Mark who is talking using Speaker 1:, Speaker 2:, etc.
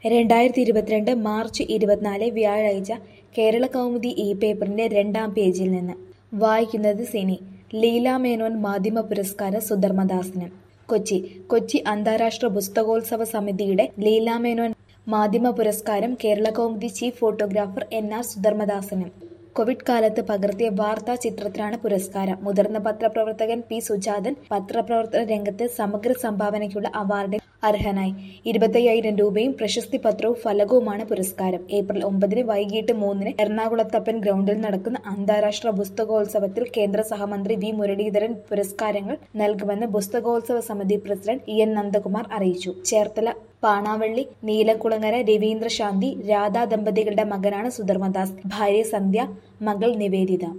Speaker 1: രണ്ടായിരത്തി ഇരുപത്തിരണ്ട് മാർച്ച് ഇരുപത്തിനാല് വ്യാഴാഴ്ച കേരള കൗമുദി ഈ പേപ്പറിന്റെ രണ്ടാം പേജിൽ നിന്ന് വായിക്കുന്നത് സിനി ലീല മേനോൻ മാധ്യമ പുരസ്കാര സുധർമ്മദാസിന് കൊച്ചി കൊച്ചി അന്താരാഷ്ട്ര പുസ്തകോത്സവ സമിതിയുടെ ലീല മേനോൻ മാധ്യമ പുരസ്കാരം Kerala Kaumudi chief photographer N R സുധർമ്മദാസിനും കോവിഡ് കാലത്ത് പകർത്തിയ വാർത്താ ചിത്രത്തിനാണ് പുരസ്കാരം മുതിർന്ന പത്രപ്രവർത്തകൻ പി സുജാതൻ പത്രപ്രവർത്തന രംഗത്ത് സമഗ്ര സംഭാവനയ്ക്കുള്ള അവാർഡിന് അർഹനായി ഇരുപത്തയ്യായിരം രൂപയും പ്രശസ്തി പത്രവും ഫലകവുമാണ് പുരസ്കാരം ഏപ്രിൽ ഒമ്പതിന് വൈകിട്ട് മൂന്നിന് എറണാകുളത്തപ്പൻ ഗ്രൗണ്ടിൽ നടക്കുന്ന അന്താരാഷ്ട്ര പുസ്തകോത്സവത്തിൽ കേന്ദ്ര സഹമന്ത്രി വി മുരളീധരൻ പുരസ്കാരങ്ങൾ നൽകുമെന്ന് പുസ്തകോത്സവ സമിതി പ്രസിഡന്റ് ഇ എൻ നന്ദകുമാർ അറിയിച്ചു ചേർത്തല പാണാവള്ളി നീലക്കുളങ്ങര രവീന്ദ്രശാന്തി രാധാ ദമ്പതികളുടെ മകനാണ് സുധർമ്മദാസ് ഭാര്യ സന്ധ്യ മകൾ നിവേദിത